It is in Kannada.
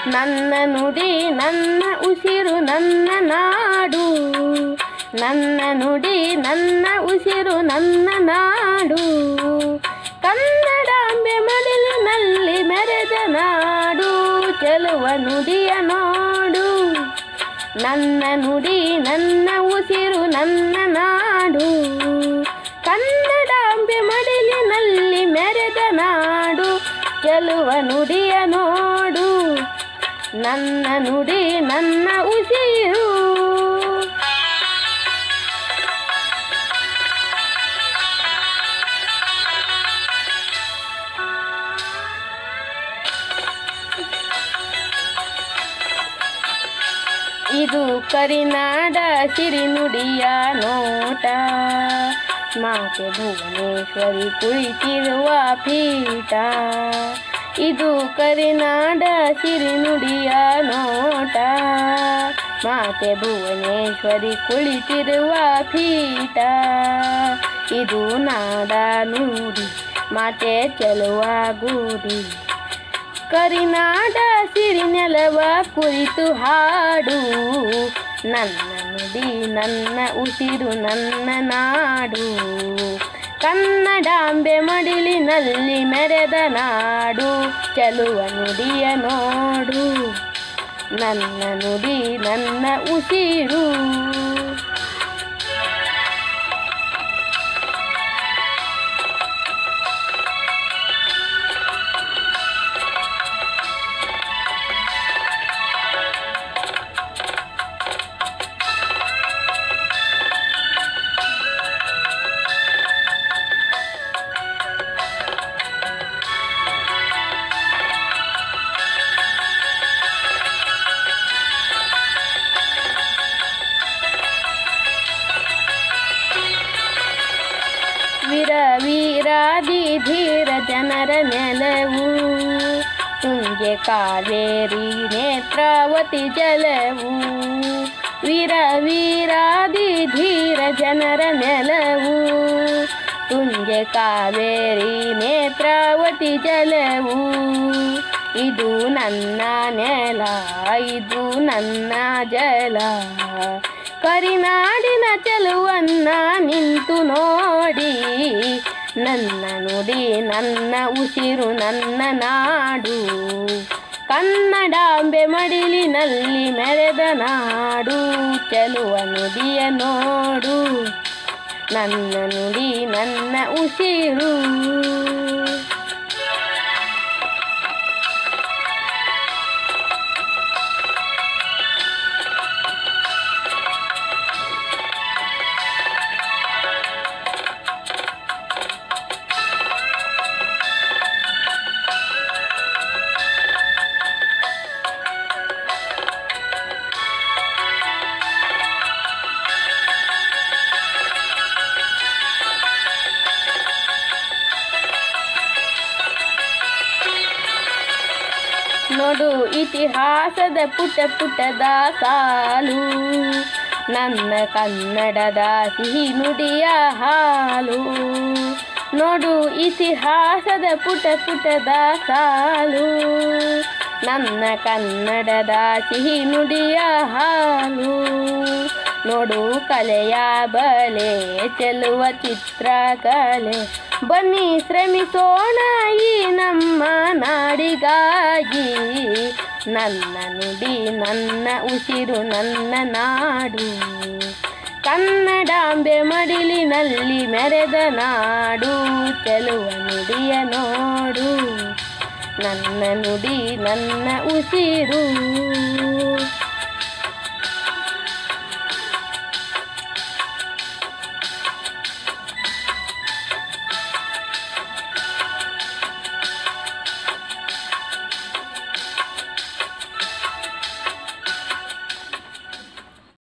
ನನ್ನ ನುಡಿ ನನ್ನ ಉಸಿರು ನನ್ನ ನಾಡು ನನ್ನ ನುಡಿ ನನ್ನ ಉಸಿರು ನನ್ನ ನಾಡು ಕನ್ನಡಾಂಬೆ ಮಡಿಲಿನಲ್ಲಿ ಮೆರೆದ ನಾಡು ಚೆಲುವ ನುಡಿಯ ನೋಡು ನನ್ನ ನುಡಿ ನನ್ನ ಉಸಿರು ನನ್ನ ನಾಡು ಕನ್ನಡಾಂಬೆ ಮಡಿಲಿನಲ್ಲಿ ಮೆರೆದ ನಾಡು ಚೆಲುವ ನುಡಿಯ ನೋಡು ನನ್ನ ನುಡಿ ನನ್ನ ಉಸಿರು ಇದು ಕರಿನಾಡ ಸಿರಿನುಡಿಯ ನೋಟ ಮಾತೆ ಭುವನೇಶ್ವರಿ ಕುಳಿತಿರುವ ಪೀಠ ಇದು ಕರಿನಾಡ ಸಿರಿನುಡಿಯ ನೋಟ ಮಾತೆ ಭುವನೇಶ್ವರಿ ಕುಳಿತಿರುವ ಪೀಠ ಇದು ನಾಡ ನುಡಿ ಮಾತೆ ಚೆಲುವ ಗೂಡಿ ಕರಿನಾಡ ಸಿರಿ ನೆಲವ ಕುರಿತು ಹಾಡು ನನ್ನ ನುಡಿ ನನ್ನ ಉಸಿರು ನನ್ನ ನಾಡು ಕನ್ನಡಾಂಬೆ ಮಡಿಲಿನಲ್ಲಿ ಮೆರೆದ ನಾಡು ಚೆಲುವ ನುಡಿಯ ನೋಡು ನನ್ನ ನುಡಿ ನನ್ನ ಉಸಿರು ವೀರ ವೀರಾದಿ ಧೀರ ಜನರ ನೆಲವು ತುಂಗೆ ಕಾವೇರಿ ನೇತ್ರಾವತಿ ಜಲವು ವೀರ ವೀರಾದಿ ಧೀರ ಜನರ ನೆಲವು ತುಂಗೆ ಕಾವೇರಿ ನೇತ್ರಾವತಿ ಜಲವು ಇದು ನನ್ನ ನೆಲ ಇದು ನನ್ನ ಜಲ ಕರಿನಾಡಿನ ಚೆಲುವನ್ನ ನಿಂತು ನೋಡಿ ನನ್ನ ನುಡಿ ನನ್ನ ಉಸಿರು ನನ್ನ ನಾಡು ಕನ್ನಡಾಂಬೆ ಮಡಿಲಿನಲ್ಲಿ ಮೆರೆದ ನಾಡು ಚೆಲುವ ನುಡಿಯ ನೋಡು ನನ್ನ ನುಡಿ ನನ್ನ ಉಸಿರು ನೋಡು ಇತಿಹಾಸದ ಪುಟ ಪುಟದ ಸಾಲು ನನ್ನ ಕನ್ನಡದ ಸಿಹಿ ನುಡಿಯ ಹಾಲು ನೋಡು ಇತಿಹಾಸದ ಪುಟ ಪುಟದ ಸಾಲು ನನ್ನ ಕನ್ನಡದ ಸಿಹಿ ನುಡಿಯ ಹಾಲು ನೋಡು ಕಲೆಯ ಬಲೆ ಚೆಲುವ ಚಿತ್ರಕಲೆ ಬನ್ನಿ ಶ್ರಮಿಸೋಣ ಈ ನಮ್ಮ ನಾಡಿಗಾಗಿ ನನ್ನ ನುಡಿ ನನ್ನ ಉಸಿರು ನನ್ನ ನಾಡು ಕನ್ನಡಾಂಬೆ ಮಡಿಲಿನಲ್ಲಿ ಮೆರೆದ ನಾಡು ಚೆಲುವ ನುಡಿಯ ನೋಡು ನನ್ನ ನುಡಿ ನನ್ನ ಉಸಿರು